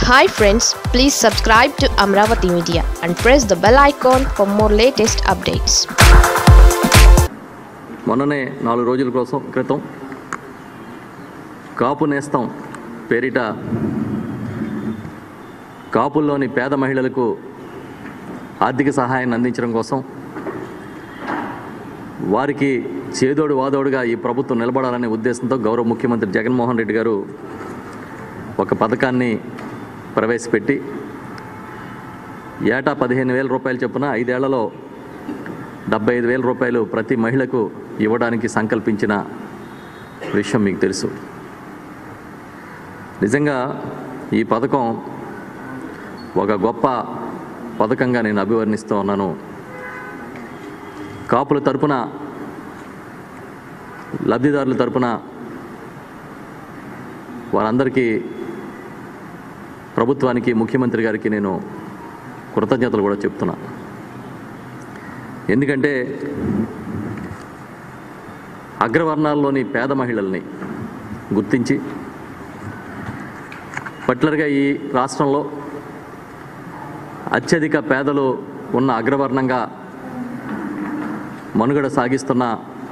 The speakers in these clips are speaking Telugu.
hi friends please subscribe to Amaravati media and press the bell icon for more latest updates మొన్ననే నాలుగు రోజుల కోసం క్రితం కాపు నేస్తం పేరిట కాపుల్లోని పేద మహిళలకు ఆర్థిక సహాయాన్ని అందించడం కోసం వారికి చేదోడు వాదోడుగా ఈ ప్రభుత్వం నిలబడాలనే ఉద్దేశంతో గౌరవ ముఖ్యమంత్రి జగన్మోహన్ రెడ్డి గారు ఒక పథకాన్ని ప్రవేశపెట్టి ఏటా పదిహేను వేల రూపాయలు చొప్పున ఐదేళ్లలో డెబ్బై ఐదు వేల రూపాయలు ప్రతి మహిళకు ఇవ్వడానికి సంకల్పించిన విషయం మీకు తెలుసు నిజంగా ఈ పథకం ఒక గొప్ప పథకంగా నేను అభివర్ణిస్తూ ఉన్నాను కాపుల తరపున లబ్ధిదారుల తరపున వారందరికీ ప్రభుత్వానికి ముఖ్యమంత్రి గారికి నేను కృతజ్ఞతలు కూడా చెప్తున్నా ఎందుకంటే అగ్రవర్ణాల్లోని పేద మహిళల్ని గుర్తించి పర్టికులర్గా ఈ రాష్ట్రంలో అత్యధిక పేదలు ఉన్న అగ్రవర్ణంగా మనుగడ సాగిస్తున్న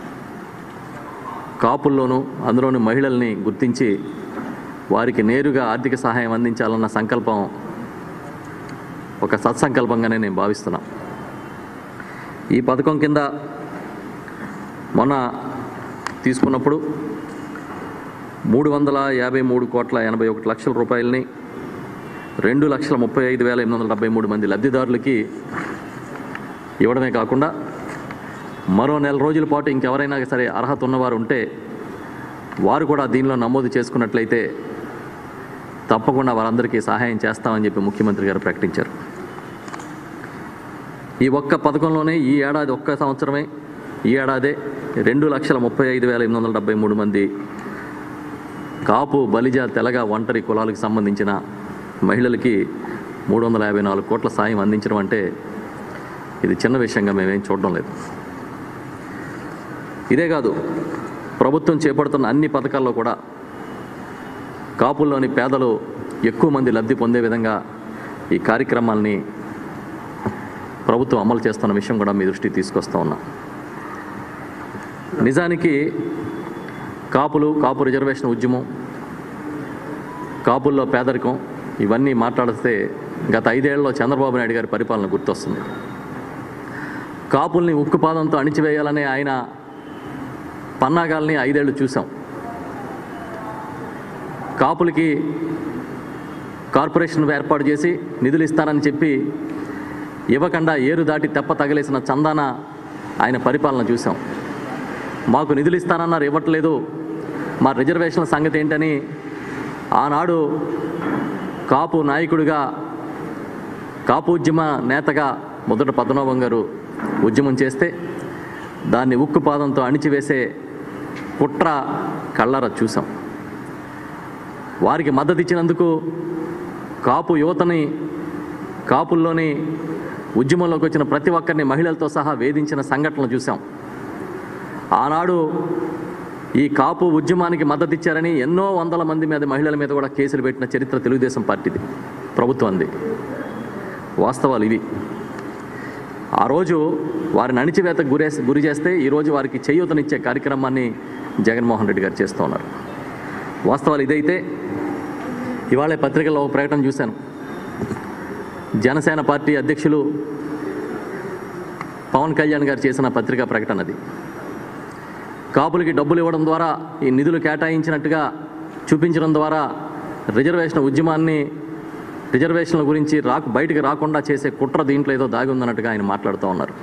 కాపుల్లోనూ అందులోని మహిళల్ని గుర్తించి వారికి నేరుగా ఆర్థిక సహాయం అందించాలన్న సంకల్పం ఒక సత్సంకల్పంగానే నేను భావిస్తున్నా ఈ పథకం కింద మొన్న తీసుకున్నప్పుడు మూడు వందల యాభై మూడు కోట్ల ఎనభై ఒకటి లక్షల రూపాయలని రెండు లక్షల ముప్పై ఐదు వేల ఎనిమిది వందల డెబ్బై మూడు మంది లబ్ధిదారులకి ఇవ్వడమే కాకుండా మరో నెల రోజుల పాటు ఇంకెవరైనా సరే అర్హత ఉన్నవారు ఉంటే వారు కూడా దీనిలో నమోదు చేసుకున్నట్లయితే తప్పకుండా వారందరికీ సహాయం చేస్తామని చెప్పి ముఖ్యమంత్రి గారు ప్రకటించారు ఈ ఒక్క పథకంలోనే ఈ ఏడాది ఒక్క సంవత్సరమే ఈ ఏడాదే రెండు లక్షల ముప్పై ఐదు వేల ఎనిమిది వందల డెబ్బై మూడు మంది కాపు బలిజ తెలగ ఒంటరి కులాలకు సంబంధించిన మహిళలకి మూడు వందల యాభై నాలుగు కోట్ల సాయం అందించడం అంటే ఇది చిన్న విషయంగా మేమేం చూడడం లేదు ఇదే కాదు ప్రభుత్వం చేపడుతున్న అన్ని పథకాల్లో కూడా కాపుల్లోని పేదలు ఎక్కువ మంది లబ్ధి పొందే విధంగా ఈ కార్యక్రమాల్ని ప్రభుత్వం అమలు చేస్తున్న విషయం కూడా మీ దృష్టికి తీసుకొస్తా ఉన్నా నిజానికి కాపులు కాపు రిజర్వేషన్ ఉద్యమం కాపుల్లో పేదరికం ఇవన్నీ మాట్లాడితే గత ఐదేళ్లలో చంద్రబాబు నాయుడు గారి పరిపాలన గుర్తొస్తుంది కాపుల్ని ఉక్కుపాదంతో అణిచివేయాలనే ఆయన పన్నాగాల్ని ఐదేళ్లు చూసాం కాపులకి కార్పొరేషన్ ఏర్పాటు చేసి నిధులు ఇస్తానని చెప్పి ఇవ్వకుండా ఏరు దాటి తెప్ప తగిలేసిన చందాన ఆయన పరిపాలన చూసాం మాకు నిధులు ఇస్తానన్నారు ఇవ్వట్లేదు మా రిజర్వేషన్ల సంగతి ఏంటని ఆనాడు కాపు నాయకుడిగా కాపు ఉద్యమ నేతగా మొదట పద్మనాభం గారు ఉద్యమం చేస్తే దాన్ని ఉక్కుపాదంతో అణిచివేసే కుట్ర కళ్ళారా చూసాం వారికి మద్దతు ఇచ్చినందుకు కాపు యువతని కాపుల్లోని ఉద్యమంలోకి వచ్చిన ప్రతి ఒక్కరిని మహిళలతో సహా వేధించిన సంఘటనలు చూసాం ఆనాడు ఈ కాపు ఉద్యమానికి మద్దతు ఇచ్చారని ఎన్నో వందల మంది మీద మహిళల మీద కూడా కేసులు పెట్టిన చరిత్ర తెలుగుదేశం పార్టీది ప్రభుత్వంది వాస్తవాలు ఇవి ఆ రోజు వారిని అణిచివేతకు గురే గురి చేస్తే ఈరోజు వారికి చేయూతనిచ్చే కార్యక్రమాన్ని జగన్మోహన్ రెడ్డి గారు చేస్తూ ఉన్నారు వాస్తవాలు ఇదైతే ఇవాళ పత్రికల్లో ఒక ప్రకటన చూశాను జనసేన పార్టీ అధ్యక్షులు పవన్ కళ్యాణ్ గారు చేసిన పత్రికా ప్రకటన అది కాపులకి డబ్బులు ఇవ్వడం ద్వారా ఈ నిధులు కేటాయించినట్టుగా చూపించడం ద్వారా రిజర్వేషన్ ఉద్యమాన్ని రిజర్వేషన్ల గురించి రాకు బయటికి రాకుండా చేసే కుట్ర దీంట్లో ఏదో దాగి ఉందన్నట్టుగా ఆయన మాట్లాడుతూ ఉన్నారు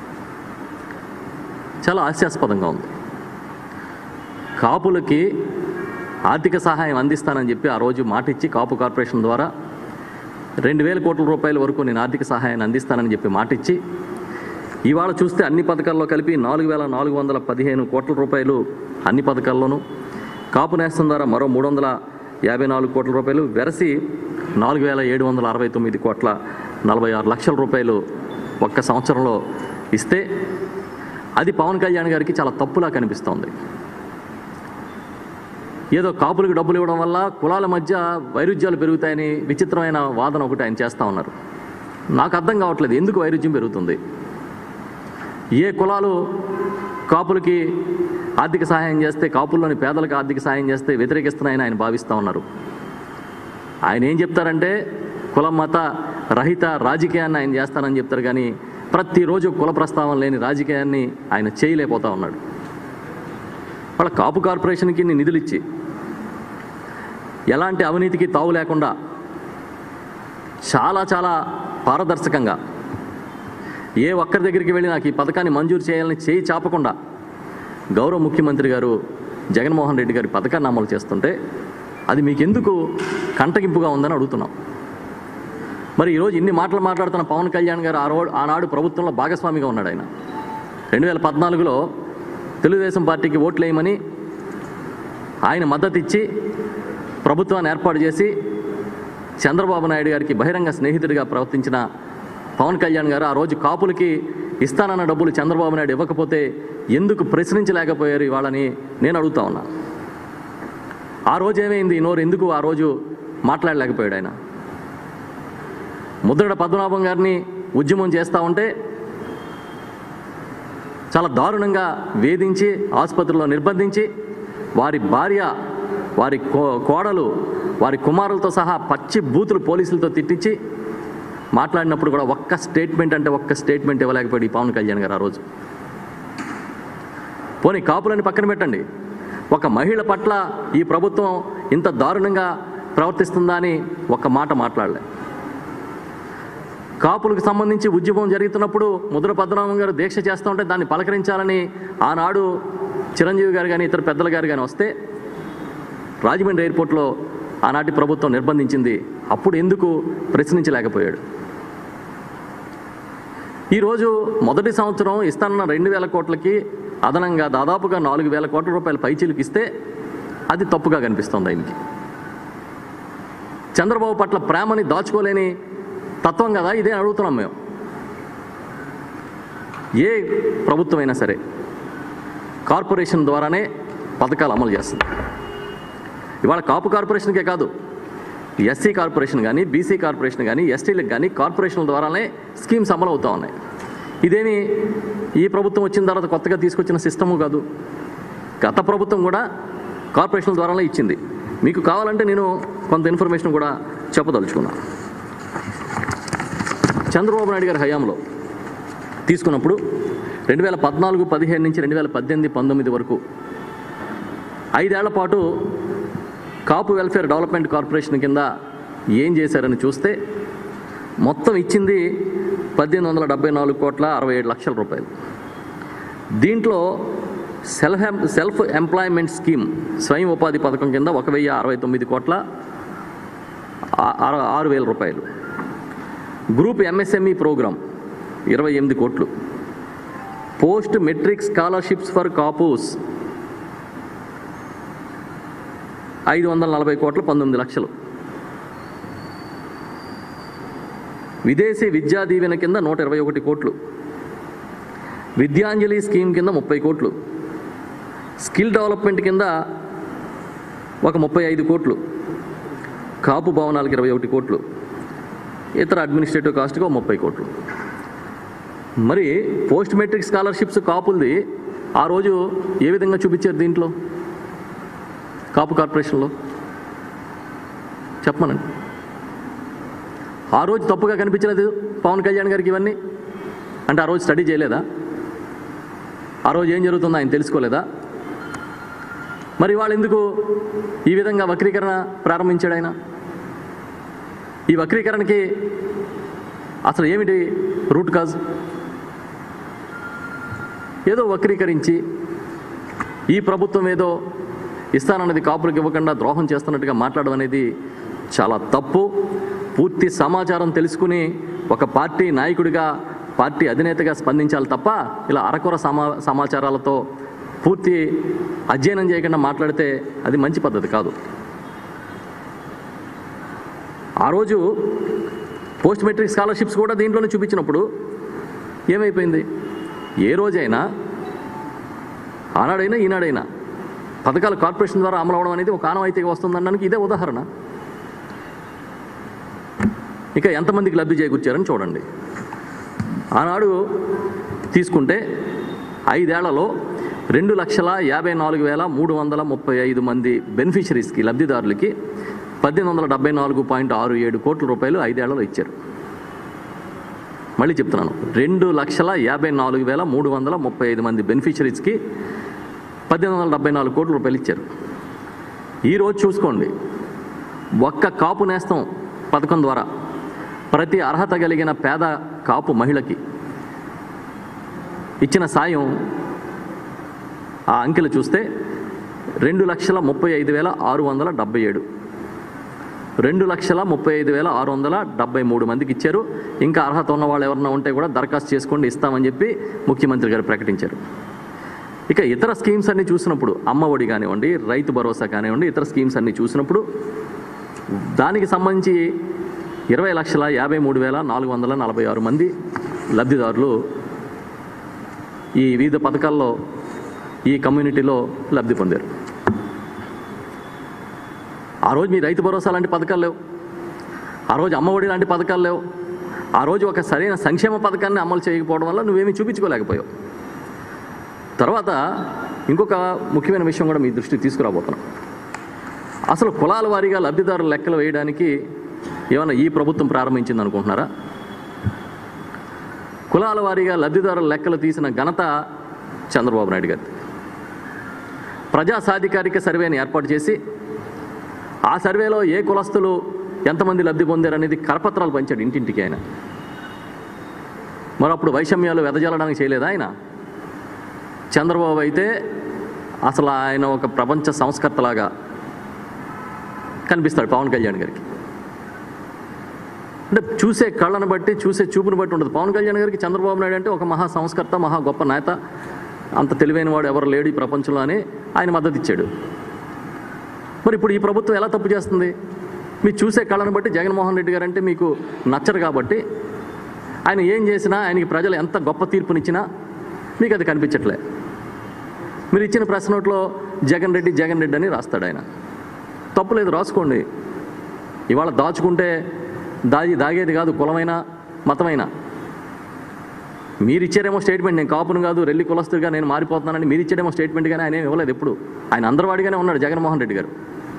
చాలా హాస్యాస్పదంగా ఉంది కాపులకి ఆర్థిక సహాయం అందిస్తానని చెప్పి ఆ రోజు మాటిచ్చి కాపు కార్పొరేషన్ ద్వారా రెండు వేల కోట్ల రూపాయల వరకు నేను ఆర్థిక సహాయాన్ని అందిస్తానని చెప్పి మాటిచ్చి ఇవాళ చూస్తే అన్ని పథకాల్లో కలిపి నాలుగు వేల నాలుగు వందల పదిహేను కోట్ల రూపాయలు అన్ని పథకాల్లోనూ కాపు నేస్తం ద్వారా మరో మూడు వందల యాభై నాలుగు కోట్ల రూపాయలు వెరసి నాలుగు వేల ఏడు వందల అరవై తొమ్మిది కోట్ల నలభై ఆరు లక్షల రూపాయలు ఒక్క సంవత్సరంలో ఇస్తే అది పవన్ కళ్యాణ్ గారికి చాలా తప్పులా కనిపిస్తోంది ఏదో కాపులకు డబ్బులు ఇవ్వడం వల్ల కులాల మధ్య వైరుధ్యాలు పెరుగుతాయని విచిత్రమైన వాదన ఒకటి ఆయన చేస్తూ ఉన్నారు నాకు అర్థం కావట్లేదు ఎందుకు వైరుధ్యం పెరుగుతుంది ఏ కులాలు కాపులకి ఆర్థిక సహాయం చేస్తే కాపుల్లోని పేదలకు ఆర్థిక సహాయం చేస్తే వ్యతిరేకిస్తున్నాయని ఆయన భావిస్తూ ఉన్నారు ఆయన ఏం చెప్తారంటే కులం మత రహిత రాజకీయాన్ని ఆయన చేస్తానని చెప్తారు కానీ ప్రతిరోజు కుల ప్రస్తావన లేని రాజకీయాన్ని ఆయన చేయలేకపోతా ఉన్నాడు వాళ్ళ కాపు కార్పొరేషన్కి ఇన్ని నిధులు ఇచ్చి ఎలాంటి అవినీతికి తావు లేకుండా చాలా చాలా పారదర్శకంగా ఏ ఒక్కరి దగ్గరికి వెళ్ళి నాకు ఈ పథకాన్ని మంజూరు చేయాలని చేయి చాపకుండా గౌరవ ముఖ్యమంత్రి గారు జగన్మోహన్ రెడ్డి గారి పథకాన్ని అమలు చేస్తుంటే అది మీకెందుకు కంటగింపుగా ఉందని అడుగుతున్నాం మరి ఈరోజు ఇన్ని మాటలు మాట్లాడుతున్న పవన్ కళ్యాణ్ గారు ఆ రో ఆనాడు ప్రభుత్వంలో భాగస్వామిగా ఉన్నాడు ఆయన రెండు వేల పద్నాలుగులో తెలుగుదేశం పార్టీకి ఓట్లు వేయమని ఆయన మద్దతు ఇచ్చి ప్రభుత్వాన్ని ఏర్పాటు చేసి చంద్రబాబు నాయుడు గారికి బహిరంగ స్నేహితుడిగా ప్రవర్తించిన పవన్ కళ్యాణ్ గారు ఆ రోజు కాపులకి ఇస్తానన్న డబ్బులు చంద్రబాబు నాయుడు ఇవ్వకపోతే ఎందుకు ప్రశ్నించలేకపోయారు ఇవాళని నేను అడుగుతా ఉన్నా ఆ రోజు ఏమైంది ఈ నోరు ఎందుకు ఆ రోజు మాట్లాడలేకపోయాడు ఆయన ముద్రగడ పద్మనాభం గారిని ఉద్యమం చేస్తూ ఉంటే చాలా దారుణంగా వేధించి ఆసుపత్రిలో నిర్బంధించి వారి భార్య వారి కో- కోడలు వారి కుమారులతో సహా పచ్చి బూతులు పోలీసులతో తిట్టించి మాట్లాడినప్పుడు కూడా ఒక్క స్టేట్మెంట్ అంటే ఒక్క స్టేట్మెంట్ ఇవ్వలేకపోయాడు ఈ పవన్ కళ్యాణ్ గారు ఆ రోజు పోనీ కాపులని పక్కన పెట్టండి ఒక మహిళ పట్ల ఈ ప్రభుత్వం ఇంత దారుణంగా ప్రవర్తిస్తుందా అని ఒక్క మాట మాట్లాడలే కాపులకు సంబంధించి ఉద్యమం జరుగుతున్నప్పుడు ముద్ర పద్మనాభం గారు దీక్ష చేస్తూ ఉంటే దాన్ని పలకరించాలని ఆనాడు చిరంజీవి గారు కానీ ఇతర పెద్దల గారు కానీ వస్తే రాజమండ్రి ఎయిర్పోర్ట్లో ఆనాటి ప్రభుత్వం నిర్బంధించింది అప్పుడు ఎందుకు ప్రశ్నించలేకపోయాడు ఈరోజు మొదటి సంవత్సరం ఇస్తానన్న రెండు వేల కోట్లకి అదనంగా దాదాపుగా నాలుగు వేల కోట్ల రూపాయల పైచీలకు ఇస్తే అది తప్పుగా కనిపిస్తుంది ఆయనకి చంద్రబాబు పట్ల ప్రేమని దాచుకోలేని తత్వం కదా ఇదే అడుగుతున్నాం మేము ఏ ప్రభుత్వమైనా సరే కార్పొరేషన్ ద్వారానే పథకాలు అమలు చేస్తుంది ఇవాళ కాపు కార్పొరేషన్కే కాదు ఎస్సీ కార్పొరేషన్ కానీ బీసీ కార్పొరేషన్ కానీ ఎస్టీలకు కానీ కార్పొరేషన్ల ద్వారానే స్కీమ్స్ అమలు అవుతూ ఉన్నాయి ఇదేమి ఈ ప్రభుత్వం వచ్చిన తర్వాత కొత్తగా తీసుకొచ్చిన సిస్టము కాదు గత ప్రభుత్వం కూడా కార్పొరేషన్ల ద్వారానే ఇచ్చింది మీకు కావాలంటే నేను కొంత ఇన్ఫర్మేషన్ కూడా చెప్పదలుచుకున్నాను చంద్రబాబు నాయుడు గారి హయాంలో తీసుకున్నప్పుడు రెండు వేల పద్నాలుగు పదిహేను నుంచి రెండు వేల పద్దెనిమిది పంతొమ్మిది వరకు ఐదేళ్ల పాటు కాపు వెల్ఫేర్ డెవలప్మెంట్ కార్పొరేషన్ కింద ఏం చేశారని చూస్తే మొత్తం ఇచ్చింది పద్దెనిమిది వందల డెబ్బై నాలుగు కోట్ల అరవై ఏడు లక్షల రూపాయలు దీంట్లో సెల్ఫ్ ఎం సెల్ఫ్ ఎంప్లాయ్మెంట్ స్కీమ్ స్వయం ఉపాధి పథకం కింద ఒక వెయ్యి అరవై తొమ్మిది కోట్ల ఆ- ఆరు ఆరు వేల రూపాయలు గ్రూప్ ఎంఎస్ఎంఈ ప్రోగ్రామ్ ఇరవై ఎనిమిది కోట్లు post metric scholarships for Kapus ఐదు వందల నలభై కోట్ల పంతొమ్మిది లక్షలు విదేశీ విద్యా దీవెన కింద నూట ఇరవై ఒకటి కోట్లు విద్యాంజలి స్కీమ్ కింద ముప్పై కోట్లు స్కిల్ డెవలప్మెంట్ కింద ఒక ముప్పై ఐదు కోట్లు కాపు భవనాలకు ఇరవై ఒకటి కోట్లు ఇతర అడ్మినిస్ట్రేటివ్ కాస్ట్గా ముప్పై కోట్లు మరి పోస్ట్ మెట్రిక్ స్కాలర్షిప్స్ కాపులది ఆ రోజు ఏ విధంగా చూపించారు దీంట్లో కాపు కార్పొరేషన్లో చెప్పమనండి ఆ రోజు తప్పుగా కనిపించలేదు పవన్ కళ్యాణ్ గారికి ఇవన్నీ అంటే ఆ రోజు స్టడీ చేయలేదా ఆ రోజు ఏం జరుగుతుందో ఆయన తెలుసుకోలేదా మరి వాళ్ళు ఎందుకు ఈ విధంగా వక్రీకరణ ప్రారంభించాడు ఆయన ఈ వక్రీకరణకి అసలు ఏమిటి రూట్ కాజ్ ఏదో వక్రీకరించి ఈ ప్రభుత్వం ఏదో ఇస్తానన్నది కాపులకు ఇవ్వకుండా ద్రోహం చేస్తున్నట్టుగా మాట్లాడడం అనేది చాలా తప్పు పూర్తి సమాచారం తెలుసుకుని ఒక పార్టీ నాయకుడిగా పార్టీ అధినేతగా స్పందించాలి తప్ప ఇలా అరకొర సమా సమాచారాలతో పూర్తి అధ్యయనం చేయకుండా మాట్లాడితే అది మంచి పద్ధతి కాదు ఆ రోజు పోస్ట్ మెట్రిక్ స్కాలర్షిప్స్ కూడా దీంట్లోనే చూపించినప్పుడు ఏమైపోయింది ఏ రోజైనా ఆనాడైనా ఈనాడైనా పథకాలు కార్పొరేషన్ ద్వారా అమలు అవడం అనేది ఒక ఆనవాయితీగా వస్తుందనడానికి ఇదే ఉదాహరణ ఇక ఎంతమందికి లబ్ధి చేకూర్చారని చూడండి ఆనాడు తీసుకుంటే ఐదేళ్లలో రెండు లక్షల యాభై నాలుగు వేల మూడు వందల ముప్పై ఐదు మంది బెనిఫిషరీస్కి లబ్ధిదారులకి పద్దెనిమిది వందల డెబ్బై నాలుగు పాయింట్ ఆరు ఏడు కోట్ల రూపాయలు ఐదేళ్లలో ఇచ్చారు మళ్ళీ చెప్తున్నాను రెండు లక్షల యాభై నాలుగు వేల మూడు వందల ముప్పై ఐదు మంది బెనిఫిషరీస్కి పద్దెనిమిది వందల డెబ్బై నాలుగు కోట్ల రూపాయలు ఇచ్చారు ఈరోజు చూసుకోండి ఒక్క కాపు నేస్తం పథకం ద్వారా ప్రతి అర్హత కలిగిన పేద కాపు మహిళకి ఇచ్చిన సాయం ఆ అంకెలు చూస్తే రెండు లక్షల ముప్పై ఐదు వేల ఆరు వందల డెబ్బై ఏడు రెండు లక్షల ముప్పై ఐదు వేల ఆరు వందల డెబ్బై మూడు మందికి ఇచ్చారు ఇంకా అర్హత ఉన్న వాళ్ళు ఎవరన్నా ఉంటే కూడా దరఖాస్తు చేసుకోండి ఇస్తామని చెప్పి ముఖ్యమంత్రి గారు ప్రకటించారు ఇక ఇతర స్కీమ్స్ అన్ని చూసినప్పుడు అమ్మ ఒడి కానివ్వండి రైతు భరోసా కానివ్వండి ఇతర స్కీమ్స్ అన్ని చూసినప్పుడు దానికి సంబంధించి ఇరవై లక్షల యాభై మూడు వేల నాలుగు వందల నలభై ఆరు మంది లబ్ధిదారులు ఈ వివిధ పథకాల్లో ఈ కమ్యూనిటీలో లబ్ధి పొందారు ఆ రోజు మీ రైతు భరోసా లాంటి పథకాలు లేవు ఆ రోజు అమ్మఒడి లాంటి పథకాలు లేవు ఆ రోజు ఒక సరైన సంక్షేమ పథకాన్ని అమలు చేయకపోవడం వల్ల నువ్వేమీ చూపించుకోలేకపోయావు తర్వాత ఇంకొక ముఖ్యమైన విషయం కూడా మీ దృష్టికి తీసుకురాబోతున్నాం అసలు కులాల వారీగా లబ్ధిదారుల లెక్కలు వేయడానికి ఏమైనా ఈ ప్రభుత్వం ప్రారంభించింది అనుకుంటున్నారా కులాల వారీగా లబ్ధిదారుల లెక్కలు తీసిన ఘనత చంద్రబాబు నాయుడు గారి ప్రజా సాధికారిక సర్వేని ఏర్పాటు చేసి ఆ సర్వేలో ఏ కులస్తులు ఎంతమంది లబ్ధి పొందారనేది కరపత్రాలు పంచాడు ఇంటింటికి ఆయన మరి అప్పుడు వైషమ్యాలు వెదజల్లడానికి చేయలేదా ఆయన చంద్రబాబు అయితే అసలు ఆయన ఒక ప్రపంచ సంస్కర్తలాగా కనిపిస్తాడు పవన్ కళ్యాణ్ గారికి అంటే చూసే కళ్ళను బట్టి చూసే చూపును బట్టి ఉండదు పవన్ కళ్యాణ్ గారికి చంద్రబాబు నాయుడు అంటే ఒక మహా సంస్కర్త మహా గొప్ప నేత అంత తెలివైన వాడు ఎవరు లేడు ఈ ప్రపంచంలో అని ఆయన మద్దతు ఇచ్చాడు మరి ఇప్పుడు ఈ ప్రభుత్వం ఎలా తప్పు చేస్తుంది మీరు చూసే కళ్ళను బట్టి జగన్మోహన్ రెడ్డి గారు అంటే మీకు నచ్చరు కాబట్టి ఆయన ఏం చేసినా ఆయనకి ప్రజలు ఎంత గొప్ప తీర్పునిచ్చినా మీకు అది కనిపించట్లే మీరు ఇచ్చిన ప్రెస్ నోట్లో జగన్ రెడ్డి జగన్ రెడ్డి అని రాస్తాడు ఆయన తప్పులేదు రాసుకోండి ఇవాళ దాచుకుంటే దాగి దాగేది కాదు కులమైన మతమైన మీరు ఇచ్చారేమో స్టేట్మెంట్ నేను కాపును కాదు రెల్లి కులస్తుగా నేను మారిపోతున్నానని మీరు ఇచ్చారేమో స్టేట్మెంట్ కానీ ఆయన ఏం ఇవ్వలేదు ఎప్పుడు ఆయన అందరివాడిగానే ఉన్నాడు జగన్మోహన్ రెడ్డి గారు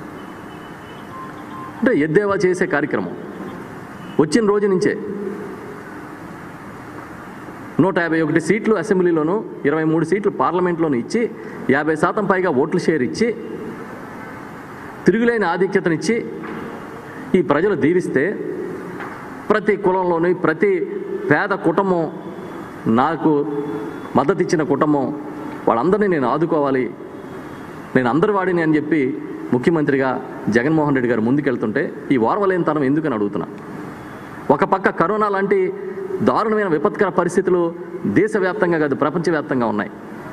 అంటే ఎద్దేవా చేసే కార్యక్రమం వచ్చిన రోజు నుంచే నూట యాభై ఒకటి సీట్లు అసెంబ్లీలోను ఇరవై మూడు సీట్లు పార్లమెంట్లోను ఇచ్చి యాభై శాతం పైగా ఓట్ల షేర్ ఇచ్చి తిరుగులేని ఆధిక్యతనిచ్చి ఈ ప్రజలు దీవిస్తే ప్రతి కులంలోని ప్రతి పేద కుటుంబం నాకు మద్దతు ఇచ్చిన కుటుంబం వాళ్ళందరినీ నేను ఆదుకోవాలి నేను అందరి వాడిని అని చెప్పి ముఖ్యమంత్రిగా జగన్మోహన్ రెడ్డి గారు ముందుకెళ్తుంటే ఈ వారవలేనితనం ఎందుకని అడుగుతున్నా ఒక పక్క కరోనా లాంటి దారుణమైన విపత్కర పరిస్థితులు దేశవ్యాప్తంగా కాదు ప్రపంచవ్యాప్తంగా ఉన్నాయి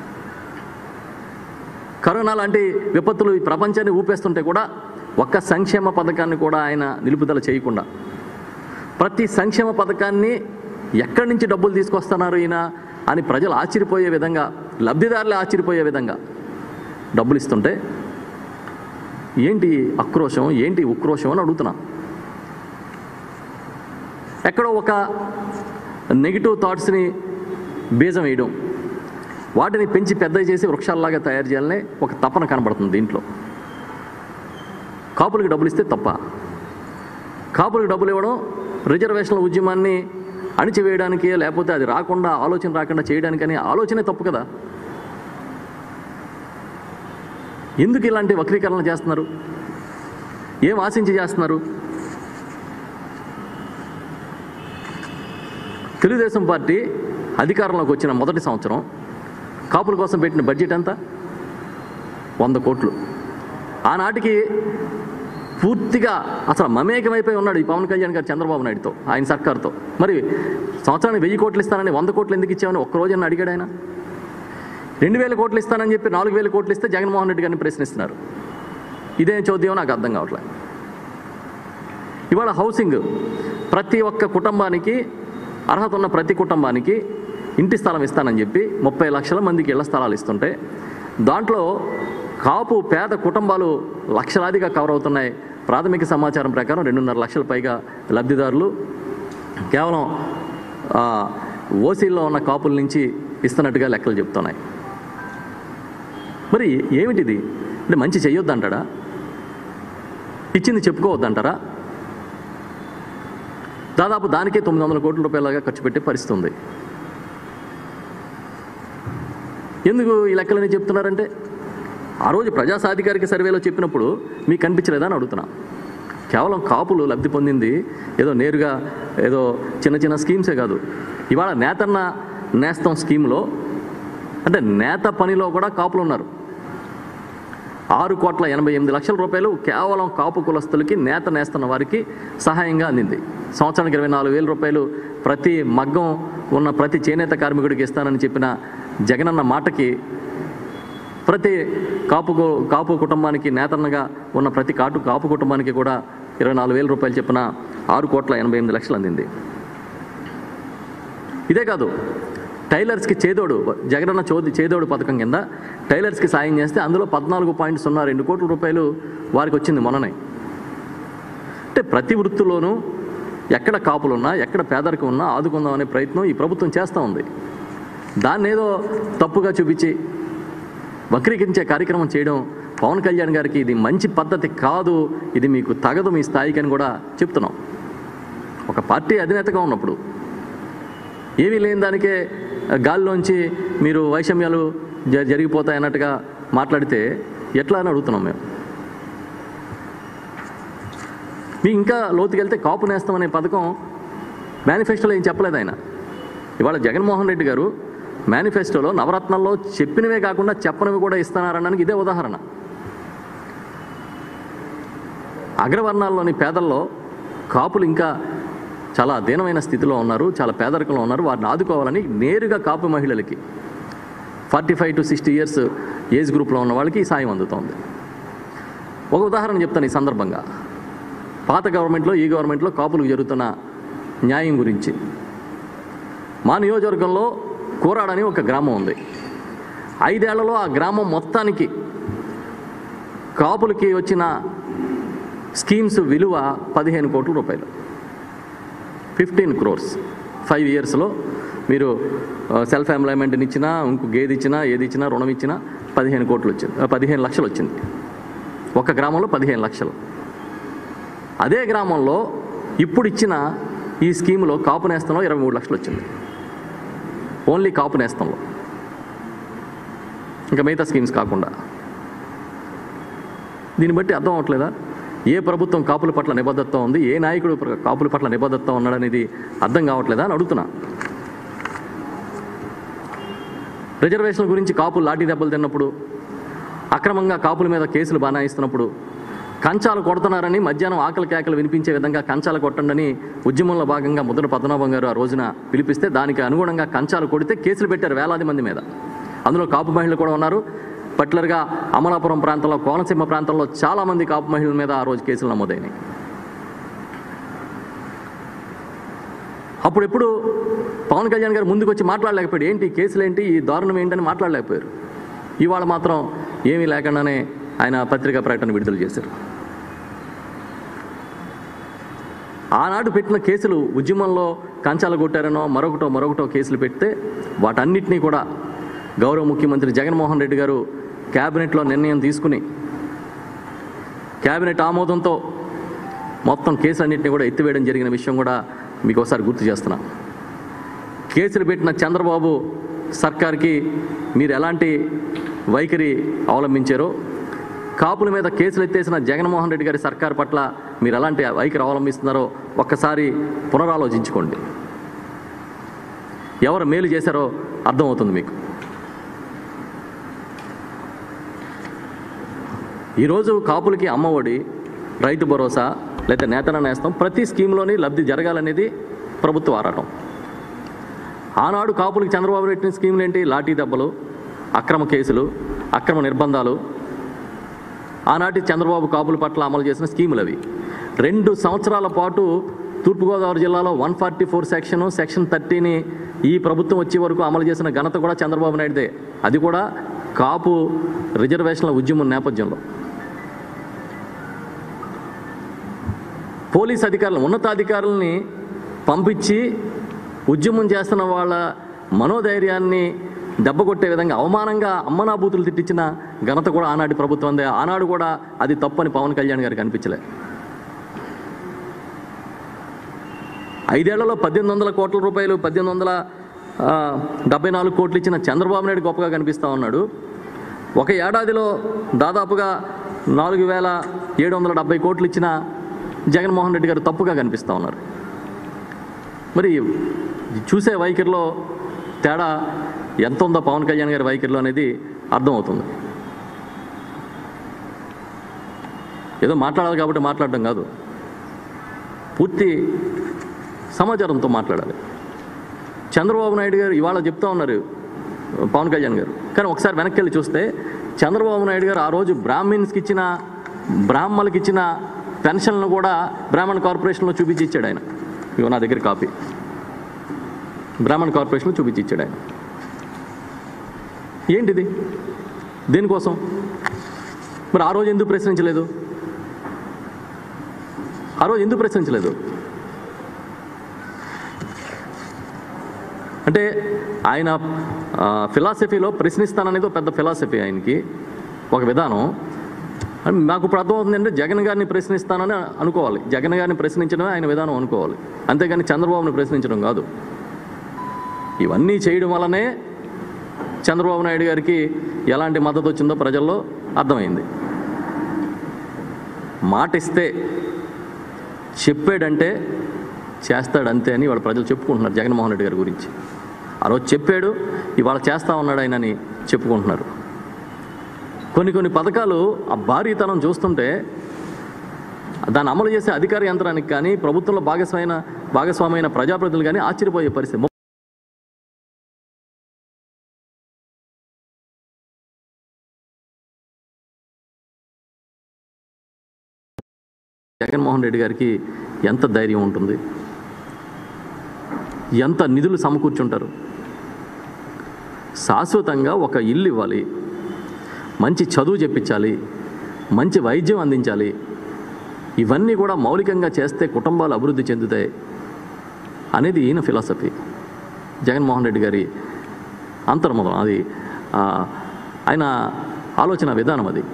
కరోనా లాంటి విపత్తులు ఈ ప్రపంచాన్ని ఊపేస్తుంటే కూడా ఒక్క సంక్షేమ పథకాన్ని కూడా ఆయన నిలుపుదల చేయకుండా ప్రతి సంక్షేమ పథకాన్ని ఎక్కడి నుంచి డబ్బులు తీసుకొస్తున్నారు ఈయన అని ప్రజలు ఆశ్చర్యపోయే విధంగా లబ్ధిదారులు ఆశ్చర్యపోయే విధంగా డబ్బులు ఇస్తుంటే ఏంటి ఆక్రోశం ఏంటి ఉక్రోషం అని అడుగుతున్నా ఎక్కడో ఒక నెగిటివ్ థాట్స్ని బీజం వేయడం వాటిని పెంచి పెద్ద చేసి వృక్షాల్లాగా తయారు చేయాలనే ఒక తపన కనబడుతుంది దీంట్లో కాపులకి డబ్బులు ఇస్తే తప్ప కాపులకు డబ్బులు ఇవ్వడం రిజర్వేషన్ల ఉద్యమాన్ని అణిచివేయడానికి లేకపోతే అది రాకుండా ఆలోచన రాకుండా చేయడానికని ఆలోచనే తప్పు కదా ఎందుకు ఇలాంటి వక్రీకరణ చేస్తున్నారు ఏం ఆశించి చేస్తున్నారు తెలుగుదేశం పార్టీ అధికారంలోకి వచ్చిన మొదటి సంవత్సరం కాపుల కోసం పెట్టిన బడ్జెట్ ఎంత వంద కోట్లు ఆనాటికి పూర్తిగా అసలు మమేకమైపోయి ఉన్నాడు ఈ పవన్ కళ్యాణ్ గారు చంద్రబాబు నాయుడుతో ఆయన సర్కార్తో మరి సంవత్సరానికి వెయ్యి కోట్లు ఇస్తానని వంద కోట్లు ఎందుకు ఇచ్చామని ఒక్కరోజు అడిగాడు ఆయన రెండు వేల కోట్లు ఇస్తానని చెప్పి నాలుగు వేల కోట్లు ఇస్తే జగన్మోహన్ రెడ్డి గారిని ప్రశ్నిస్తున్నారు ఇదేం చోద్యం నాకు అర్థం కావట్లేదు ఇవాళ హౌసింగ్ ప్రతి ఒక్క కుటుంబానికి అర్హత ఉన్న ప్రతి కుటుంబానికి ఇంటి స్థలం ఇస్తానని చెప్పి ముప్పై లక్షల మందికి ఇళ్ల స్థలాలు ఇస్తుంటే దాంట్లో కాపు పేద కుటుంబాలు లక్షలాదిగా కవర్ అవుతున్నాయి ప్రాథమిక సమాచారం ప్రకారం రెండున్నర లక్షల పైగా లబ్ధిదారులు కేవలం ఆ, ఓసీల్లో ఉన్న కాపుల నుంచి ఇస్తున్నట్టుగా లెక్కలు చెప్తున్నాయి మరి ఏమిటిది అంటే మంచి చెయ్యొద్దంటాడా ఇచ్చింది చెప్పుకోవద్దంటారా దాదాపు దానికే తొమ్మిది వందల కోట్ల రూపాయలుగా ఖర్చు పెట్టే పరిస్థితి ఉంది ఎందుకు ఈ లెక్కలని చెప్తున్నారంటే ఆ రోజు ప్రజా సాధికారిక సర్వేలో చెప్పినప్పుడు మీకు కనిపించలేదా అని అడుగుతున్నా కేవలం కాపులు లబ్ధి పొందింది ఏదో నేరుగా ఏదో చిన్న చిన్న స్కీమ్సే కాదు ఇవాళ నేతన్న నేస్తం స్కీమ్లో అంటే నేత పనిలో కూడా కాపులు ఉన్నారు ఆరు కోట్ల ఎనభై ఎనిమిది లక్షల రూపాయలు కేవలం కాపు కులస్తులకి నేత నేస్తున్న వారికి సహాయంగా అందింది సంవత్సరానికి ఇరవై నాలుగు వేల రూపాయలు ప్రతి మగ్గం ఉన్న ప్రతి చేనేత కార్మికుడికి ఇస్తానని చెప్పిన జగనన్న మాటకి ప్రతి కాపు కు- కాపు కుటుంబానికి నేతన్నగా ఉన్న ప్రతి కాటు కాపు కుటుంబానికి కూడా ఇరవై నాలుగు వేల రూపాయలు చెప్పిన ఆరు కోట్ల ఎనభై ఎనిమిది లక్షలు అందింది ఇదే కాదు టైలర్స్కి చేదోడు జగనన్న చోది చేదోడు పథకం కింద టైలర్స్కి సాయం చేస్తే అందులో పద్నాలుగు పాయింట్ సున్నా రెండు కోట్ల రూపాయలు వారికి వచ్చింది మొన్ననే అంటే ప్రతి వృత్తిలోనూ ఎక్కడ కాపులున్నా ఎక్కడ పేదరికం ఉన్నా ఆదుకుందాం అనే ప్రయత్నం ఈ ప్రభుత్వం చేస్తూ ఉంది దాన్ని ఏదో తప్పుగా చూపించి వక్రీకరించే కార్యక్రమం చేయడం పవన్ కళ్యాణ్ గారికి ఇది మంచి పద్ధతి కాదు ఇది మీకు తగదు మీ స్థాయికి అని కూడా చెప్తున్నాం ఒక పార్టీ అధినేతగా ఉన్నప్పుడు ఏమీ లేని దానికే గాల్లోంచి మీరు వైషమ్యాలు జ- జరిగిపోతాయి అన్నట్టుగా మాట్లాడితే ఎట్లా అని అడుగుతున్నాం మేము మీ ఇంకా లోతుకెళ్తే కాపు నేస్తం అనే పథకం మేనిఫెస్టోలో ఏం చెప్పలేదు ఆయన ఇవాళ జగన్మోహన్ రెడ్డి గారు మేనిఫెస్టోలో నవరత్నాల్లో చెప్పినవే కాకుండా చెప్పనివి కూడా ఇస్తున్నారనడానికి ఇదే ఉదాహరణ అగ్రవర్ణాల్లోని పేదల్లో కాపులు ఇంకా చాలా దీనమైన స్థితిలో ఉన్నారు చాలా పేదరికంలో ఉన్నారు వారిని ఆదుకోవాలని నేరుగా కాపు మహిళలకి forty five to sixty years age గ్రూప్లో ఉన్న వాళ్ళకి ఈ సాయం అందుతోంది ఒక ఉదాహరణ చెప్తాను ఈ సందర్భంగా పాత గవర్నమెంట్లో ఈ గవర్నమెంట్లో కాపులకు జరుగుతున్న న్యాయం గురించి మా నియోజకవర్గంలో కూరాడని ఒక గ్రామం ఉంది ఐదేళ్లలో ఆ గ్రామం మొత్తానికి కాపులకి వచ్చిన స్కీమ్స్ విలువ పదిహేను కోట్ల రూపాయలు ఫిఫ్టీన్ క్రోర్స్ ఫైవ్ ఇయర్స్లో మీరు ఆ, సెల్ఫ్ ఎంప్లాయ్మెంట్ని ఇచ్చినా ఇంకో గేది ఇచ్చినా ఏది ఇచ్చినా రుణం ఇచ్చినా పదిహేను కోట్లు వచ్చింది ఆ, పదిహేను లక్షలు వచ్చింది ఒక గ్రామంలో పదిహేను లక్షలు అదే గ్రామంలో ఇప్పుడు ఇచ్చిన ఈ స్కీమ్లో కాపు నేస్తంలో ఇరవై మూడు లక్షలు వచ్చింది ఓన్లీ కాపు నేస్తంలో ఇంకా మిగతా స్కీమ్స్ కాకుండా దీన్ని బట్టి అర్థం అవట్లేదా ఏ ప్రభుత్వం కాపుల పట్ల నిబద్ధత ఉంది ఏ నాయకుడు ప్ర- కాపుల పట్ల నిబద్ధత ఉన్నాడనేది అర్థం కావట్లేదా అని అడుగుతున్నా రిజర్వేషన్ల గురించి కాపులు లాఠీ దెబ్బలు తిన్నప్పుడు అక్రమంగా కాపుల మీద కేసులు బనాయిస్తున్నప్పుడు కంచాలు కొడుతున్నారని మధ్యాహ్నం ఆకలి కేకలు వినిపించే విధంగా కంచాలు కొట్టండి ఉద్యమంలో భాగంగా ముద్ర పద్మనాభం గారు ఆ రోజున పిలిపిస్తే దానికి అనుగుణంగా కంచాలు కొడితే కేసులు పెట్టారు వేలాది మంది మీద అందులో కాపు మహిళలు కూడా ఉన్నారు పర్టికులర్గా అమలాపురం ప్రాంతంలో కోనసీమ ప్రాంతంలో చాలామంది కాపు మహిళల మీద ఆ రోజు కేసులు నమోదైనాయి అప్పుడు ఎప్పుడు పవన్ కళ్యాణ్ గారు ముందుకు వచ్చి మాట్లాడలేకపోయాడు ఏంటి ఈ కేసులు ఏంటి ఈ దారుణం ఏంటని మాట్లాడలేకపోయారు ఇవాళ మాత్రం ఏమీ లేకుండానే ఆయన పత్రికా ప్రకటన విడుదల చేశారు ఆనాడు పెట్టిన కేసులు ఉద్యమంలో కంచాలు కొట్టారనో మరొకటో మరొకటో కేసులు పెడితే వాటన్నిటినీ కూడా గౌరవ ముఖ్యమంత్రి జగన్మోహన్ రెడ్డి గారు క్యాబినెట్లో నిర్ణయం తీసుకుని క్యాబినెట్ ఆమోదంతో మొత్తం కేసులన్నింటినీ కూడా ఎత్తివేయడం జరిగిన విషయం కూడా మీకు ఒకసారి గుర్తు చేస్తున్నా కేసులు పెట్టిన చంద్రబాబు సర్కార్కి మీరు ఎలాంటి వైఖరి అవలంబించారో కాపుల మీద కేసులు ఎత్తేసిన జగన్మోహన్ రెడ్డి గారి సర్కార్ పట్ల మీరు ఎలాంటి వైఖరి అవలంబిస్తున్నారో ఒక్కసారి పునరాలోచించుకోండి ఎవరు మేలు చేశారో అర్థమవుతుంది మీకు ఈరోజు కాపులకి అమ్మఒడి రైతు భరోసా లేదా నేతన నేస్తం ప్రతి స్కీమ్లోని లబ్ధి జరగాలనేది ప్రభుత్వ ఆరాటం ఆనాడు కాపులకి చంద్రబాబు పెట్టిన స్కీములు ఏంటి లాఠీ దెబ్బలు అక్రమ కేసులు అక్రమ నిర్బంధాలు ఆనాటి చంద్రబాబు కాపుల పట్ల అమలు చేసిన స్కీములు అవి రెండు సంవత్సరాల పాటు తూర్పుగోదావరి జిల్లాలో one forty four section section థర్టీని ఈ ప్రభుత్వం వచ్చే వరకు అమలు చేసిన ఘనత కూడా చంద్రబాబు నాయుడుదే అది కూడా కాపు రిజర్వేషన్ల ఉద్యమం నేపథ్యంలో పోలీస్ అధికారులు ఉన్నతాధికారుల్ని పంపించి ఉద్యమం చేస్తున్న వాళ్ళ మనోధైర్యాన్ని దెబ్బకొట్టే విధంగా అవమానంగా అమ్మనాబూతులు తిట్టించిన ఘనత కూడా ఆనాటి ప్రభుత్వందే ఆనాడు కూడా అది తప్పని పవన్ కళ్యాణ్ గారికి అనిపించలే ఐదేళ్లలో పద్దెనిమిది వందల కోట్ల రూపాయలు పద్దెనిమిది వందల ఆ, డెబ్బై నాలుగు కోట్లు ఇచ్చిన చంద్రబాబు నాయుడు గొప్పగా కనిపిస్తూ ఉన్నాడు ఒక ఏడాదిలో దాదాపుగా నాలుగు వేల ఏడు వందల డెబ్బై కోట్లు ఇచ్చిన జగన్మోహన్ రెడ్డి గారు తప్పుగా కనిపిస్తూ ఉన్నారు మరి చూసే వైఖరిలో తేడా ఎంత ఉందో పవన్ కళ్యాణ్ గారి వైఖరిలో అనేది అర్థమవుతుంది ఏదో మాట్లాడాలి కాబట్టి మాట్లాడడం కాదు పూర్తి సమాచారంతో మాట్లాడాలి చంద్రబాబు నాయుడు గారు ఇవాళ చెప్తా ఉన్నారు పవన్ కళ్యాణ్ గారు కానీ ఒకసారి వెనక్కి వెళ్ళి చూస్తే చంద్రబాబు నాయుడు గారు ఆ రోజు బ్రాహ్మిన్స్కి ఇచ్చిన బ్రాహ్మణులకి ఇచ్చిన పెన్షన్లను కూడా బ్రాహ్మణ్ కార్పొరేషన్లో చూపించి ఇచ్చాడు ఆయన ఇగో నా దగ్గర కాపీ బ్రాహ్మణ్ కార్పొరేషన్లో చూపించి ఇచ్చాడు ఆయన ఏంటిది దేనికోసం మరి ఆ రోజు ఎందుకు ప్రశ్నించలేదు ఆ రోజు ఎందుకు ప్రశ్నించలేదు అంటే ఆయన ఫిలాసఫీలో ప్రశ్నిస్తాననేది ఒక పెద్ద ఫిలాసఫీ ఆయనకి ఒక విధానం అని మాకు ఇప్పుడు అర్థమవుతుంది అంటే జగన్ గారిని ప్రశ్నిస్తానని అనుకోవాలి జగన్ గారిని ప్రశ్నించడమే ఆయన విధానం అనుకోవాలి అంతేగాని చంద్రబాబుని ప్రశ్నించడం కాదు ఇవన్నీ చేయడం వల్లనే చంద్రబాబు నాయుడు గారికి ఎలాంటి మద్దతు వచ్చిందో ప్రజల్లో అర్థమైంది మాట ఇస్తే చెప్పాడంటే చేస్తాడంతే అని వాళ్ళ ప్రజలు చెప్పుకుంటున్నారు జగన్మోహన్ రెడ్డి గారి గురించి ఆ రోజు చెప్పాడు ఇవాళ చేస్తా ఉన్నాడు ఆయన అని చెప్పుకుంటున్నారు కొన్ని కొన్ని పథకాలు ఆ భారీతనం చూస్తుంటే దాన్ని అమలు చేసే అధికార యంత్రానికి కానీ ప్రభుత్వంలో భాగస్వామైన భాగస్వామైన ప్రజాప్రతినిధులు కానీ ఆశ్చర్యపోయే పరిస్థితి జగన్మోహన్ రెడ్డి గారికి ఎంత ధైర్యం ఉంటుంది ఎంత నిధులు సమకూర్చుంటారు శాశ్వతంగా ఒక ఇల్లు ఇవ్వాలి మంచి చదువు చెప్పించాలి మంచి వైద్యం అందించాలి ఇవన్నీ కూడా మౌలికంగా చేస్తే కుటుంబాలు అభివృద్ధి చెందుతాయి అనేది ఈయన ఫిలాసఫీ జగన్మోహన్ రెడ్డి గారి అంతర్ముఖం అది ఆ, ఆయన ఆలోచన విధానం అది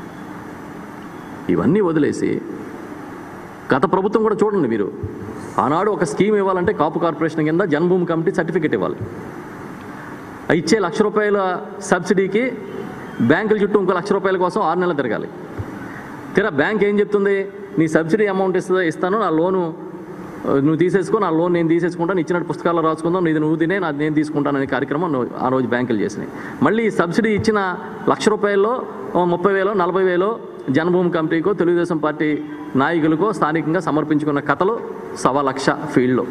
ఇవన్నీ వదిలేసి గత ప్రభుత్వం కూడా చూడండి మీరు ఆనాడు ఒక స్కీమ్ ఇవ్వాలంటే కాపు కార్పొరేషన్ కింద జన్మభూమి కమిటీ సర్టిఫికేట్ ఇవ్వాలి ఆ ఇచ్చే లక్ష రూపాయల సబ్సిడీకి బ్యాంకుల చుట్టూ ఇంకో లక్ష రూపాయల కోసం ఆరు నెలలు తిరగాలి తీరా బ్యాంక్ ఏం చెప్తుంది నీ సబ్సిడీ అమౌంట్ ఇస్తుందో ఇస్తాను నా లోను ఆ, నువ్వు తీసేసుకో నా లోన్ నేను తీసేసుకుంటాను ఇచ్చినట్టు పుస్తకాల్లో రాసుకుందాం నీది నువ్వు తినే నాది నేను తీసుకుంటాను అనే కార్యక్రమం నువ్వు ఆ రోజు బ్యాంకులు చేసినాయి మళ్ళీ ఈ సబ్సిడీ ఇచ్చిన లక్ష రూపాయల్లో ఓ ముప్పై వేలో నలభై వేలో జన్మభూమి కమిటీకో తెలుగుదేశం పార్టీ నాయకులకో స్థానికంగా సమర్పించుకున్న కథలు సవా లక్ష ఫీల్డ్లో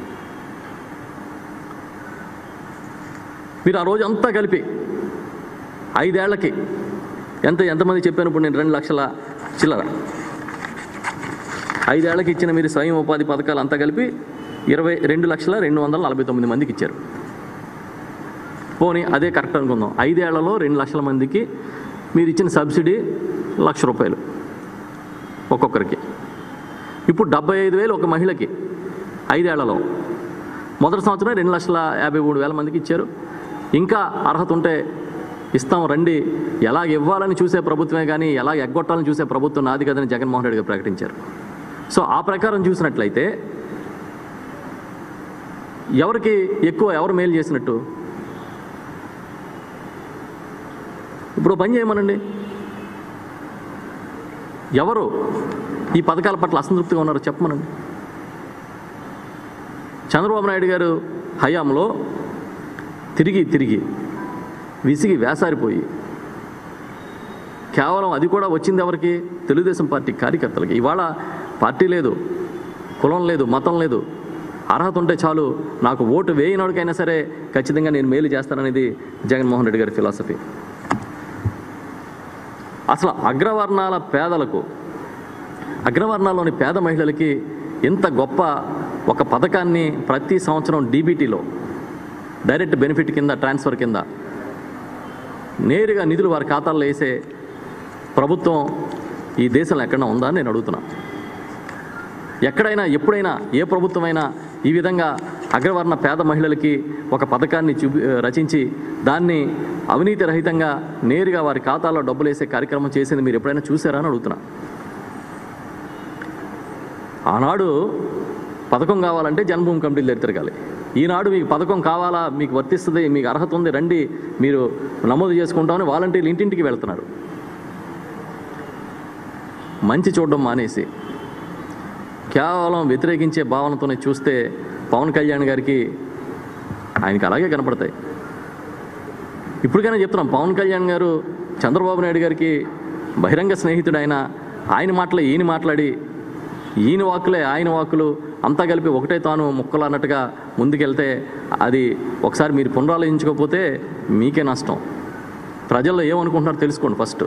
మీరు ఆ రోజు అంతా కలిపి ఐదేళ్లకి ఎంత ఎంతమంది చెప్పాను ఇప్పుడు నేను రెండు లక్షల చిల్లర ఐదేళ్లకి ఇచ్చిన మీరు స్వయం ఉపాధి పథకాలు అంతా కలిపి ఇరవై రెండు లక్షల రెండు వందల నలభై తొమ్మిది మందికి ఇచ్చారు పోనీ అదే కరెక్ట్ అనుకుందాం ఐదేళ్లలో రెండు లక్షల మందికి మీరు ఇచ్చిన సబ్సిడీ లక్ష రూపాయలు ఒక్కొక్కరికి ఇప్పుడు డెబ్బై ఐదు వేలు ఒక మహిళకి ఐదేళ్లలో మొదటి సంవత్సరం రెండు లక్షల యాభై మూడు వేల మందికి ఇచ్చారు ఇంకా అర్హత ఉంటే ఇస్తాం రండి ఎలాగ ఇవ్వాలని చూసే ప్రభుత్వమే కానీ ఎలాగ ఎగ్గొట్టాలని చూసే ప్రభుత్వం నాది కదని జగన్మోహన్ రెడ్డి గారు ప్రకటించారు సో ఆ ప్రకారం చూసినట్లయితే ఎవరికి ఎక్కువ ఎవరు మేలు చేసినట్టు ఇప్పుడు ఓ పని చేయమనండి ఎవరు ఈ పథకాల పట్ల అసంతృప్తిగా ఉన్నారో చెప్పమనండి చంద్రబాబు నాయుడు గారు హయాంలో తిరిగి తిరిగి విసిగి వేసారిపోయి కేవలం అది కూడా వచ్చింది ఎవరికి తెలుగుదేశం పార్టీ కార్యకర్తలకి ఇవాళ పార్టీ లేదు కులం లేదు మతం లేదు అర్హత ఉంటే చాలు నాకు ఓటు వేయనోడికైనా సరే ఖచ్చితంగా నేను మేలు చేస్తాననేది జగన్మోహన్ రెడ్డి గారి ఫిలాసఫీ అసలు అగ్రవర్ణాల పేదలకు అగ్రవర్ణాల్లోని పేద మహిళలకి ఇంత గొప్ప ఒక పథకాన్ని ప్రతి సంవత్సరం డీబీటీలో డైరెక్ట్ బెనిఫిట్ కింద ట్రాన్స్ఫర్ కింద నేరుగా నిధులు వారి ఖాతాల్లో వేసే ప్రభుత్వం ఈ దేశంలో ఎక్కడైనా ఉందా అని నేను అడుగుతున్నా ఎక్కడైనా ఎప్పుడైనా ఏ ప్రభుత్వమైనా ఈ విధంగా అగ్రవర్ణ పేద మహిళలకి ఒక పథకాన్ని చూపి రచించి దాన్ని అవినీతి రహితంగా నేరుగా వారి ఖాతాలో డబ్బులు వేసే కార్యక్రమం చేసింది మీరు ఎప్పుడైనా చూసారా అని అడుగుతున్నా ఆనాడు పథకం కావాలంటే జన్మభూమి కమిటీలు దగ్గర తిరగాలి ఈనాడు మీకు పథకం కావాలా మీకు వర్తిస్తుంది మీకు అర్హత ఉంది రండి మీరు నమోదు చేసుకుంటామని వాలంటీర్లు ఇంటింటికి వెళ్తున్నారు మంచి చూడడం మానేసి కేవలం వ్యతిరేకించే భావనతోనే చూస్తే పవన్ కళ్యాణ్ గారికి ఆయనకి అలాగే కనపడతాయి ఇప్పటికైనా చెప్తున్నాం పవన్ కళ్యాణ్ గారు చంద్రబాబు నాయుడు గారికి బహిరంగ స్నేహితుడు ఆయన ఆయన మాటలే ఈయన మాట్లాడి ఈయన వాక్కులే ఆయన వాక్కులు అంతా కలిపి ఒకటే తాను ముక్కలు అన్నట్టుగా ముందుకెళ్తే అది ఒకసారి మీరు పునరాలోచించుకోకపోతే మీకే నష్టం ప్రజల్లో ఏమనుకుంటున్నారో తెలుసుకోండి ఫస్ట్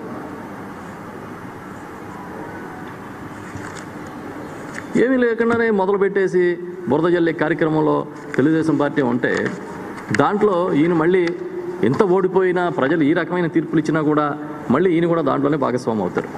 ఏమీ లేకుండానే మొదలు పెట్టేసి బురద జల్లే కార్యక్రమంలో తెలుగుదేశం పార్టీ ఉంటే దాంట్లో ఈయన మళ్ళీ ఎంత ఓడిపోయినా ప్రజలు ఈ రకమైన తీర్పులు ఇచ్చినా కూడా మళ్ళీ ఈయన కూడా దాంట్లోనే భాగస్వామి అవుతారు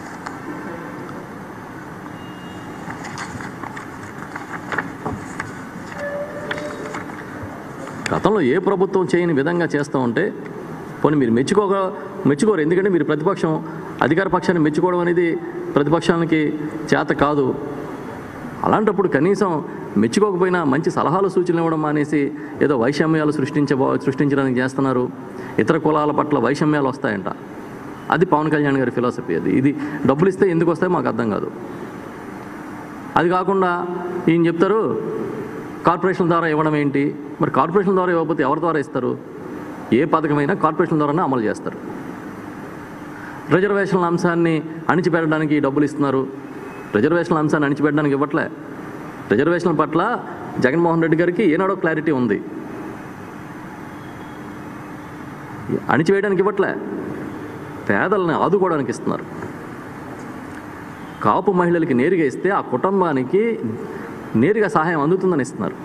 గతంలో ఏ ప్రభుత్వం చేయని విధంగా చేస్తూ ఉంటే పోనీ మీరు మెచ్చుకోక మెచ్చుకోరు ఎందుకంటే మీరు ప్రతిపక్షం అధికార పక్షాన్ని మెచ్చుకోవడం అనేది ప్రతిపక్షానికి చేత కాదు అలాంటప్పుడు కనీసం మెచ్చుకోకపోయినా మంచి సలహాలు సూచనలు ఇవ్వడం మానేసి ఏదో వైషమ్యాలు సృష్టించ సృష్టించడానికి చేస్తున్నారు ఇతర కులాల పట్ల వైషమ్యాలు వస్తాయంట అది పవన్ కళ్యాణ్ గారి ఫిలాసఫీ అది ఇది డబ్బులు ఇస్తే ఎందుకు వస్తాయో మాకు అర్థం కాదు అది కాకుండా ఈయన చెప్తారు కార్పొరేషన్ ద్వారా ఇవ్వడం ఏంటి మరి కార్పొరేషన్ ద్వారా ఇవ్వకపోతే ఎవరి ద్వారా ఇస్తారు ఏ పథకమైనా కార్పొరేషన్ ద్వారానే అమలు చేస్తారు రిజర్వేషన్ల అంశాన్ని అణిచిపెట్టడానికి డబ్బులు ఇస్తున్నారు రిజర్వేషన్ల అంశాన్ని అణిచిపెట్టడానికి ఇవ్వట్లే రిజర్వేషన్ల పట్ల జగన్మోహన్ రెడ్డి గారికి ఏనాడో క్లారిటీ ఉంది అణిచివేయడానికి ఇవ్వట్లే పేదలను ఆదుకోవడానికి ఇస్తున్నారు కాపు మహిళలకి నేరుగా ఇస్తే ఆ కుటుంబానికి నేరుగా సహాయం అందుతుందని ఇస్తున్నారు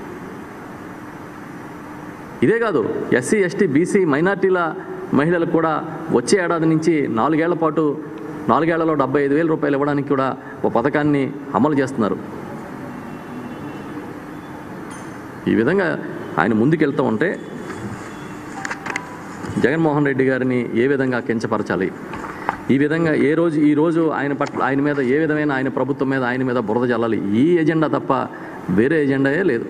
ఇదే కాదు ఎస్సీ ఎస్టీ బీసీ మైనార్టీల మహిళలకు కూడా వచ్చే ఏడాది నుంచి నాలుగేళ్ల పాటు నాలుగేళ్లలో డెబ్బై ఐదు వేల రూపాయలు ఇవ్వడానికి కూడా ఒక పథకాన్ని అమలు చేస్తున్నారు ఈ విధంగా ఆయన ముందుకెళ్తూ ఉంటే జగన్మోహన్ రెడ్డి గారిని ఏ విధంగా కించపరచాలి ఈ విధంగా ఏ రోజు ఈ రోజు ఆయన పట్ల ఆయన మీద ఏ విధమైన ఆయన ప్రభుత్వం మీద ఆయన మీద బురద జల్లాలి ఈ ఎజెండా తప్ప వేరే ఎజెండాయే లేదు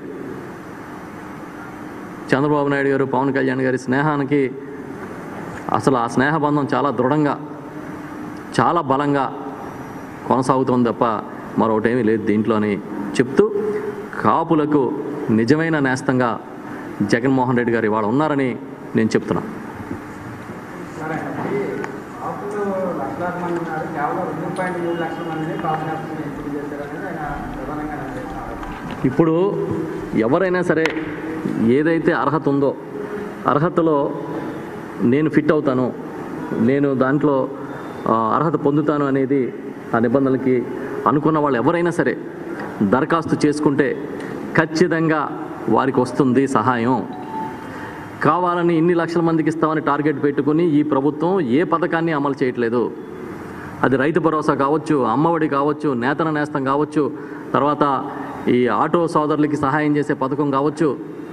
చంద్రబాబు నాయుడు గారు పవన్ కళ్యాణ్ గారి స్నేహానికి అసలు ఆ స్నేహబంధం చాలా దృఢంగా చాలా బలంగా కొనసాగుతుంది తప్ప మరొకటేమీ లేదు దీంట్లోని చెప్తూ కాపులకు నిజమైన నేస్తంగా జగన్మోహన్ రెడ్డి గారు ఇవాళ ఉన్నారని నేను చెప్తున్నా సరే అండి కాపులు లక్షలాది మంది ఉన్నారు కేవలం రెండు పాయింట్ మూడు లక్షల మందిని కాపు నేతలను ఎంపిక చేశారనేది ఆయన ప్రధానంగా నిర్ణయించారు ఇప్పుడు ఎవరైనా సరే ఏదైతే అర్హత ఉందో అర్హతలో నేను ఫిట్ అవుతాను నేను దాంట్లో ఆ, అర్హత పొందుతాను అనేది ఆ నిబంధనలకి అనుకున్న వాళ్ళు ఎవరైనా సరే దరఖాస్తు చేసుకుంటే ఖచ్చితంగా వారికి వస్తుంది సహాయం కావాలని ఇన్ని లక్షల మందికి ఇస్తామని టార్గెట్ పెట్టుకుని ఈ ప్రభుత్వం ఏ పథకాన్ని అమలు చేయట్లేదు అది రైతు భరోసా కావచ్చు అమ్మఒడి కావచ్చు నేతన నేస్తం కావచ్చు తర్వాత ఈ ఆటో సోదరులకి సహాయం చేసే పథకం కావచ్చు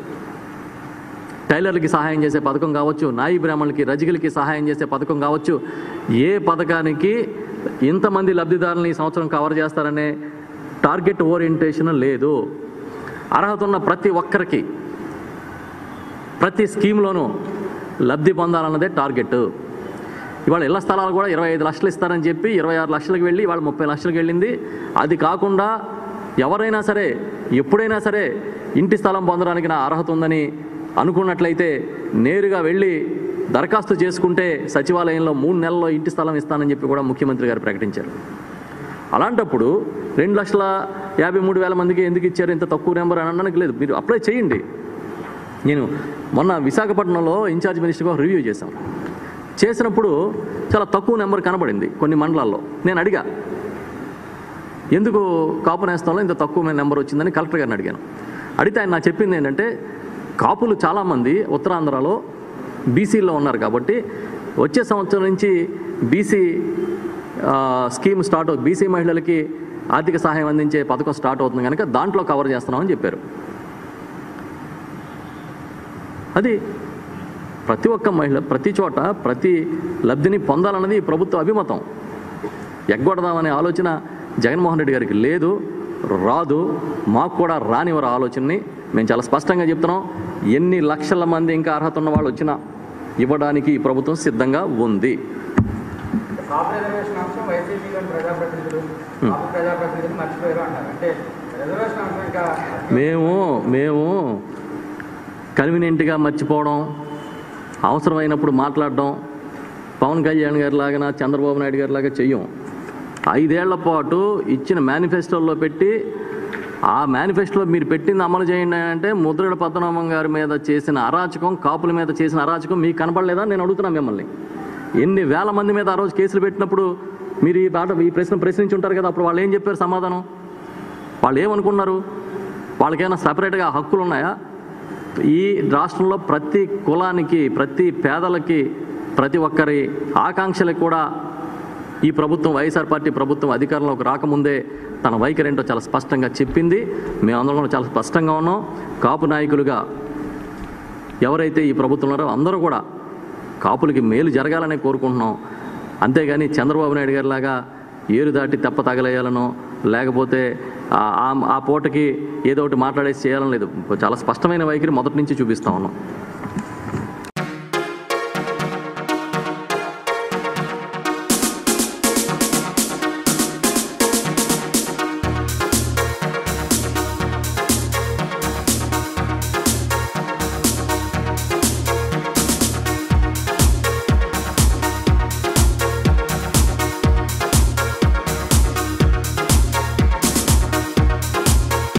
టైలర్లకి సహాయం చేసే పథకం కావచ్చు నాయి బ్రాహ్మణులకి రజకులకి సహాయం చేసే పథకం కావచ్చు ఏ పథకానికి ఇంతమంది లబ్ధిదారులను ఈ సంవత్సరం కవర్ చేస్తారనే టార్గెట్ ఓరియంటేషన్ లేదు అర్హత ఉన్న ప్రతి ఒక్కరికి ప్రతి స్కీమ్లోనూ లబ్ధి పొందాలన్నదే టార్గెట్ ఇవాళ ఇళ్ల స్థలాలు కూడా ఇరవై ఐదు లక్షలు ఇస్తారని చెప్పి ఇరవై ఆరు లక్షలకు వెళ్ళి ఇవాళ ముప్పై లక్షలకు వెళ్ళింది అది కాకుండా ఎవరైనా సరే ఎప్పుడైనా సరే ఇంటి స్థలం పొందడానికి నా అర్హత ఉందని అనుకున్నట్లయితే నేరుగా వెళ్ళి దరఖాస్తు చేసుకుంటే సచివాలయంలో మూడు నెలల్లో ఇంటి స్థలం ఇస్తానని చెప్పి కూడా ముఖ్యమంత్రి గారు ప్రకటించారు అలాంటప్పుడు రెండు లక్షల యాభై మూడు వేల మందికి ఎందుకు ఇచ్చారు ఇంత తక్కువ నెంబర్ అని అనడానికి లేదు మీరు అప్లై చేయండి నేను మొన్న విశాఖపట్నంలో ఇన్ఛార్జ్ మినిస్టర్గా ఒక రివ్యూ చేశాం చేసినప్పుడు చాలా తక్కువ నెంబర్ కనబడింది కొన్ని మండలాల్లో నేను అడిగా ఎందుకు కాపు నేస్తంలో ఇంత తక్కువ నెంబర్ వచ్చిందని కలెక్టర్ గారిని అడిగాను అడిగితే ఆయన నాకు చెప్పింది ఏంటంటే కాపులు చాలామంది ఉత్తరాంధ్రలో బీసీలో ఉన్నారు కాబట్టి వచ్చే సంవత్సరం నుంచి బీసీ స్కీమ్ స్టార్ట్ అవుతుంది బీసీ మహిళలకి ఆర్థిక సహాయం అందించే పథకం స్టార్ట్ అవుతుంది కనుక దాంట్లో కవర్ చేస్తున్నామని చెప్పారు అది ప్రతి ఒక్క మహిళ ప్రతి చోట ప్రతి లబ్ధిని పొందాలన్నది ఈ ప్రభుత్వ అభిమతం ఎగ్గొడదామనే ఆలోచన జగన్మోహన్ రెడ్డి గారికి లేదు రాదు మాకు కూడా రానివారు ఆలోచనని మేము చాలా స్పష్టంగా చెప్తున్నాం ఎన్ని లక్షల మంది ఇంకా అర్హత ఉన్న వాళ్ళు వచ్చినా ఇవ్వడానికి ఈ ప్రభుత్వం సిద్ధంగా ఉంది కాపు రిజర్వేషన్ అంశం వైసీపీలోని ప్రజాప్రతినిధులు కాపు ప్రజాప్రతినిధులు మర్చిపోయారు అంటారు అంటే రిజర్వేషన్ అంశం ఇంకా మేము మేము కన్వీనియంట్గా మర్చిపోవడం అవసరమైనప్పుడు మాట్లాడడం పవన్ కళ్యాణ్ గారి లాగా చంద్రబాబు నాయుడు గారి లాగా చెయ్యం ఐదేళ్ల పాటు ఇచ్చిన మేనిఫెస్టోలో పెట్టి ఆ మేనిఫెస్టోలో మీరు పెట్టింది అమలు చేయండి అంటే ముద్రగడ పద్మనాభం గారి మీద చేసిన అరాచకం కాపుల మీద చేసిన అరాచకం మీకు కనపడలేదా నేను అడుగుతున్నాను మిమ్మల్ని ఎన్ని వేల మంది మీద ఆ రోజు కేసులు పెట్టినప్పుడు మీరు ఈ బాట ఈ ప్రశ్న ప్రశ్నించి ఉంటారు కదా అప్పుడు వాళ్ళు ఏం చెప్పారు సమాధానం వాళ్ళు ఏమనుకున్నారు వాళ్ళకేమైనా సపరేట్గా హక్కులు ఉన్నాయా ఈ రాష్ట్రంలో ప్రతి కులానికి ప్రతి పేదలకి ప్రతి ఒక్కరి ఆకాంక్షలకు కూడా ఈ ప్రభుత్వం వైఎస్ఆర్ పార్టీ ప్రభుత్వం అధికారంలోకి రాకముందే తన వైఖరి ఏంటో చాలా స్పష్టంగా చెప్పింది మేమందరం కూడా చాలా స్పష్టంగా ఉన్నాం కాపు నాయకులుగా ఎవరైతే ఈ ప్రభుత్వం ఉన్నారో అందరూ కూడా కాపులకి మేలు జరగాలనే కోరుకుంటున్నాం అంతేగాని చంద్రబాబు నాయుడు గారి లాగా ఏరు దాటి తెప్ప తగలేయాలనో లేకపోతే ఆ- ఆ- ఆ పూటకి ఏదో ఒకటి మాట్లాడేసి చేయాలని లేదు చాలా స్పష్టమైన వైఖరి మొదటి నుంచి చూపిస్తా ఉన్నాం